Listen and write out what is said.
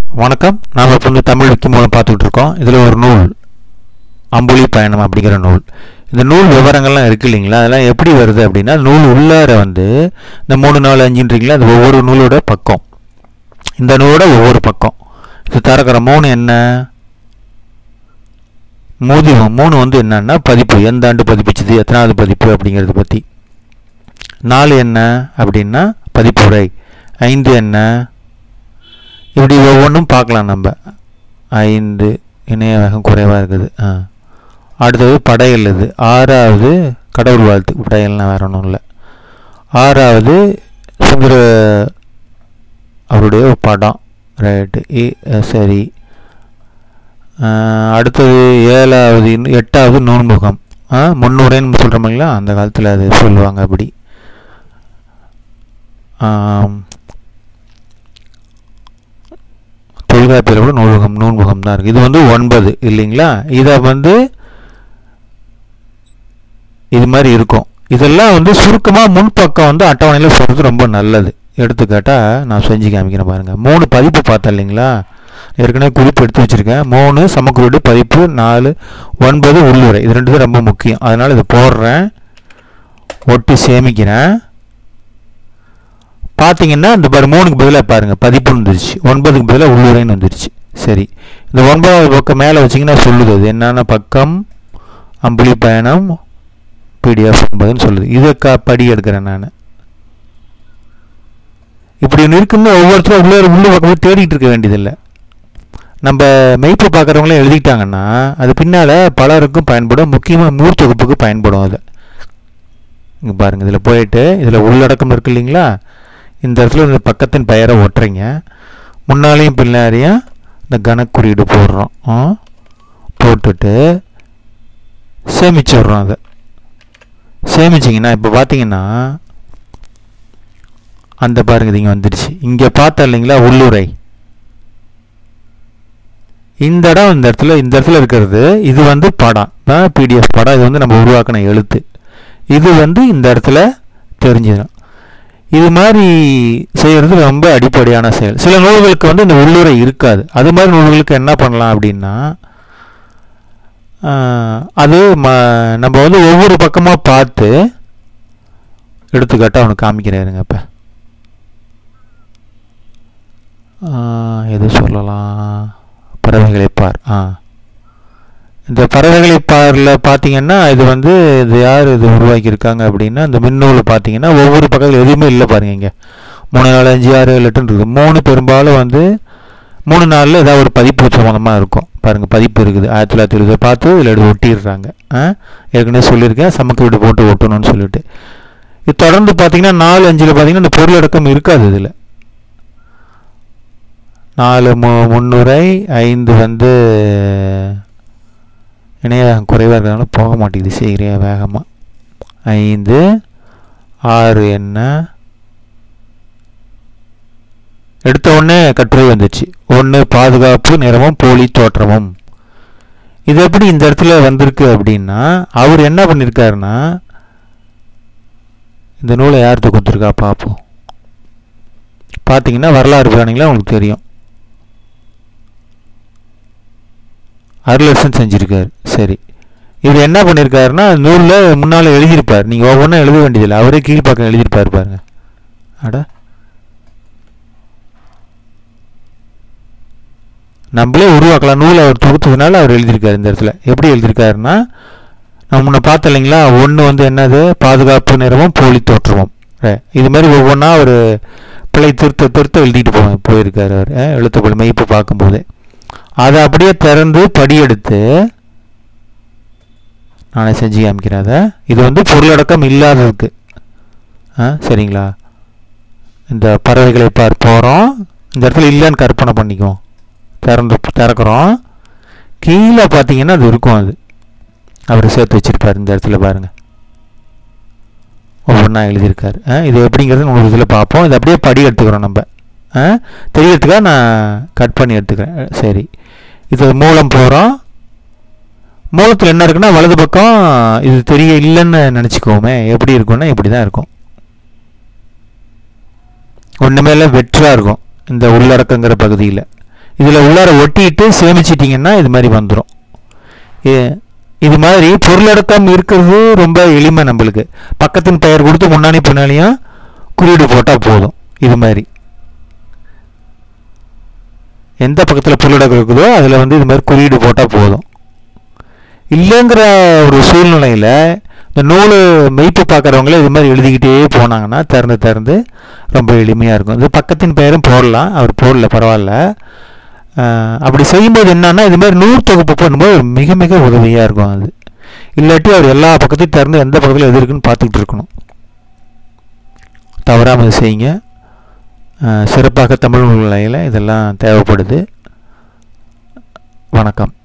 வணக்கம் நாம் இப்போ வந்து தமிழ் விக்கி மூலம் பார்த்துக்கிட்டு இருக்கோம் இதில் ஒரு நூல் அம்புலி பயணம் அப்படிங்கிற நூல் இந்த நூல் விவரங்கள்லாம் இருக்கு இல்லைங்களா அதெல்லாம் எப்படி வருது அப்படின்னா நூல் உள்ளார வந்து இந்த மூணு நாலு அஞ்சுன்றீங்களா அது ஒவ்வொரு நூலோட பக்கம் இந்த நூலோட ஒவ்வொரு பக்கம் இது திறக்கிற மூணு என்ன மூதிவம் மூணு வந்து என்னன்னா பதிப்பு எந்த ஆண்டு பதிப்பிச்சது எத்தனாவது பதிப்பு அப்படிங்கிறத பற்றி நாலு என்ன அப்படின்னா பதிப்புரை ஐந்து என்ன இப்படி ஒவ்வொன்றும் பார்க்கலாம் நம்ம ஐந்து இணைய வேகம் குறைவாக இருக்குது ஆ அடுத்தது படையல் இது ஆறாவது கடவுள் வாழ்த்து படையல்னால் வேற ஒன்றும் இல்லை ஆறாவது சுந்தர அவருடைய ஒரு படம் ரைட்டு ஏ சரி ஆ, அடுத்தது ஏழாவது இன்னும் எட்டாவது நூன்முகம் ஆ முன்னூறேன்னு சொல்கிறோமிங்களா அந்த காலத்தில் அது சொல்லுவாங்க அப்படி ஆம். தொல்காப்பியில் கூட நூல்முகம் நூல்முகம் தான் இருக்குது இது வந்து ஒன்பது இல்லைங்களா இதை வந்து இது மாதிரி இருக்கும் இதெல்லாம் வந்து சுருக்கமாக முன்பக்கம் வந்து அட்டவணையில் சொல்கிறது ரொம்ப நல்லது எடுத்துக்காட்டா நான் செஞ்சு காமிக்கிறேன் பாருங்கள் மூணு பதிப்பு பார்த்தேன் இல்லைங்களா ஏற்கனவே குறிப்பு எடுத்து வச்சுருக்கேன் மூணு சமக்குறியீடு பதிப்பு நாலு ஒன்பது உள்ளுரை இது ரெண்டு தான் ரொம்ப முக்கியம் அதனால் இதை போடுறேன் ஒட்டி சேமிக்கிறேன் பார்த்தீங்கன்னா இந்த பாரு மூணுக்கு பதிலாக பாருங்கள் பதிப்புன்னு வந்துருச்சு ஒன்பதுக்கு பதிலாக உள்ளுரைன்னு வந்துருச்சு சரி இந்த ஒன்பதாவது பக்கம் மேலே வச்சிங்கன்னா சொல்லுது அது என்னென்ன பக்கம் அம்புலி பயணம் பிடிஎஃப் ஒன்பதுன்னு சொல்லுது இதை கா படி எடுக்கிறேன் நான் இப்படி ஒன்று இருக்குன்னு ஒவ்வொருத்தரும் உள்ளே உள்ள பக்கம் போய் தேடிட்டு இருக்க வேண்டியதில்லை நம்ம மெய்ப்பு பார்க்குறவங்களே எழுதிட்டாங்கன்னா அது பின்னால் பலருக்கும் பயன்படும் முக்கியமாக மூர் தொகுப்புக்கு பயன்படும் அது இங்கே பாருங்கள் இதில் போயிட்டு இதில் உள்ளடக்கம் இருக்கு இல்லைங்களா இந்த இடத்துல இந்த பக்கத்தின் பெயரை ஒட்டுறீங்க முன்னாலையும் பின்னாலையும் இந்த கணக்குறியீடு போடுறோம் ஆ? போட்டுட்டு சேமிச்சிடுறோம் அதை சேமிச்சிங்கன்னா இப்போ பார்த்தீங்கன்னா அந்த பாருங்க இது இங்கே வந்துடுச்சு இங்கே பார்த்தா இல்லைங்களா உள்ளுரை இந்த இடம் இந்த இடத்துல இந்த இடத்துல இருக்கிறது இது வந்து படம் தான் பிடிஎஃப் படம் இது வந்து நம்ம உருவாக்கின எழுத்து இது வந்து இந்த இடத்துல தெரிஞ்சிடும் இது மாதிரி செய்கிறது ரொம்ப அடிப்படையான செயல் சில நூல்களுக்கு வந்து இந்த உள்ளுரை இருக்காது அது மாதிரி நூல்களுக்கு என்ன பண்ணலாம் அப்படின்னா ஆஹ், அது ம நம்ம வந்து ஒவ்வொரு பக்கமாக பார்த்து எடுத்துக்காட்டாக அவனுக்கு காமிக்கிறேருங்க இப்போ எது சொல்லலாம் பறவைகளை பார் ஆ இந்த பறவைகளை பாரில் பார்த்தீங்கன்னா இது வந்து இது யார் இது உருவாக்கியிருக்காங்க அப்படின்னா இந்த மின்னூல் பார்த்தீங்கன்னா ஒவ்வொரு பக்கத்தில் எதுவுமே இல்லை பாருங்க இங்கே மூணு நாலு அஞ்சு ஆறு ஏழு எட்டுன்னு இருக்குது மூணு பெரும்பாலும் வந்து மூணு நாளில் ஏதாவது ஒரு பதிப்பு சம்மந்தமாக இருக்கும் பாருங்கள் பதிப்பு இருக்குது ஆயிரத்தி தொள்ளாயிரத்தி எழுபதை பார்த்து இதில் எடுத்து ஒட்டிடுறாங்க ஆ ஏற்கனவே சொல்லியிருக்கேன் சமக்கு வீடு போட்டு ஒட்டணும்னு சொல்லிட்டு இது தொடர்ந்து பார்த்தீங்கன்னா நாலு அஞ்சில் பார்த்தீங்கன்னா இந்த பொருளடக்கம் இருக்காது இதில் நாலு மு முன்னுரை ஐந்து வந்து இணையவேகம் குறைவாக இருக்கிறதுனால போக மாட்டேங்குது சீக்கிரம் வேகமாக ஐந்து ஆறு என்ன எடுத்த உடனே கட்டுரை வந்துச்சு ஒன்று பாதுகாப்பு நிறமும் போலி தோற்றமும் இது எப்படி இந்த இடத்துல வந்திருக்கு அப்படின்னா அவர் என்ன பண்ணியிருக்காருன்னா இந்த நூலை யார் கொடுத்துருக்கா பார்ப்போம் பார்த்தீங்கன்னா வரலாறு பிராணிங்களா உங்களுக்கு தெரியும் அருளரசன் செஞ்சிருக்காரு சரி இவர் என்ன பண்ணியிருக்காருன்னா நூலில் முன்னால் எழுதியிருப்பார் நீங்கள் ஒவ்வொன்றும் எழுத வேண்டியதில்லை அவரே கீழ்ப்பக்கம் எழுதியிருப்பார் பாருங்க அட நம்மளே உருவாக்கலாம் நூலை அவர் தொகுத்ததுனால அவர் எழுதியிருக்காரு இந்த இடத்துல எப்படி எழுதியிருக்காருன்னா நம்ம முன்ன பார்த்தோம் இல்லைங்களா ஒன்று வந்து என்னது பாதுகாப்பு நிறமும் போலி தோற்றமும் ர- இது மாதிரி ஒவ்வொன்றா அவர் பிழை திருத்த திருத்த எழுதிட்டு போ போயிருக்காரு அவர் எழுத்துப்படி மெய்ப்பு பார்க்கும்போது அதை அப்படியே திறந்து படியெடுத்து நானே செஞ்சு காமிக்கிறேன் அதை இது வந்து பொருளடக்கம் இல்லாததுக்கு ஆ சரிங்களா இந்த பறவைகளை பார் போகிறோம் இந்த இடத்துல இல்லைன்னு கற்பனை பண்ணிக்குவோம் திறந்து திறக்கிறோம் கீழே பார்த்தீங்கன்னா அது இருக்கும் அது அவர் சேர்த்து வச்சிருப்பார் இந்த இடத்துல பாருங்கள் ஒவ்வொன்றா எழுதியிருக்காரு ஆ, இது எப்படிங்கிறது ஒரு இதில் பார்ப்போம் இது அப்படியே படி எடுத்துக்கிறோம் நம்ம ஆ, தெரியறதுக்காக நான் கட் பண்ணி எடுத்துக்கிறேன் சரி இது மூலம் போகிறோம் மூலத்தில் என்ன இருக்குன்னா வலது பக்கம் இது தெரிய இல்லைன்னு நினச்சிக்கோமே எப்படி இருக்கும்னா இப்படி தான் இருக்கும் ஒன்றுமே இல்லை வெற்றாக இருக்கும் இந்த உள்ளடக்கங்கிற பகுதியில் இதில் உள்ளார ஒட்டிட்டு சேமிச்சிட்டிங்கன்னா இது மாதிரி வந்துடும் இது மாதிரி பொருளடக்கம் இருக்கிறது ரொம்ப எளிமை நம்மளுக்கு பக்கத்தின் பெயர் கொடுத்து முன்னாடி பின்னாடியும் குறியீடு போட்டால் போதும் இது மாதிரி எந்த பக்கத்தில் பொருளடக்கம் இருக்குதோ அதில் வந்து இது மாதிரி குறியீடு போட்டால் போதும் இல்லைங்கிற ஒரு சூழ்நிலையில் இந்த நூல் மெய்ப்பு பார்க்குறவங்களே இது மாதிரி எழுதிக்கிட்டே போனாங்கன்னா திறந்து திறந்து ரொம்ப எளிமையாக இருக்கும் இது பக்கத்தின் பெயரும் போடலாம் அவர் போடல பரவாயில்ல அஹ், அப்படி செய்யும்போது என்னன்னா இது மாதிரி நூல் தொகுப்பு பண்ணும்போது மிக மிக உதவியாக இருக்கும் அது இல்லாட்டி அவர் எல்லா பக்கத்தையும் திறந்து எந்த பக்கத்தில் எது இருக்குன்னு பார்த்துக்கிட்டு இருக்கணும் தவறாமல் இது செய்யுங்க அஹ், சிறப்பாக தமிழ் நிலையில் இதெல்லாம் தேவைப்படுது வணக்கம்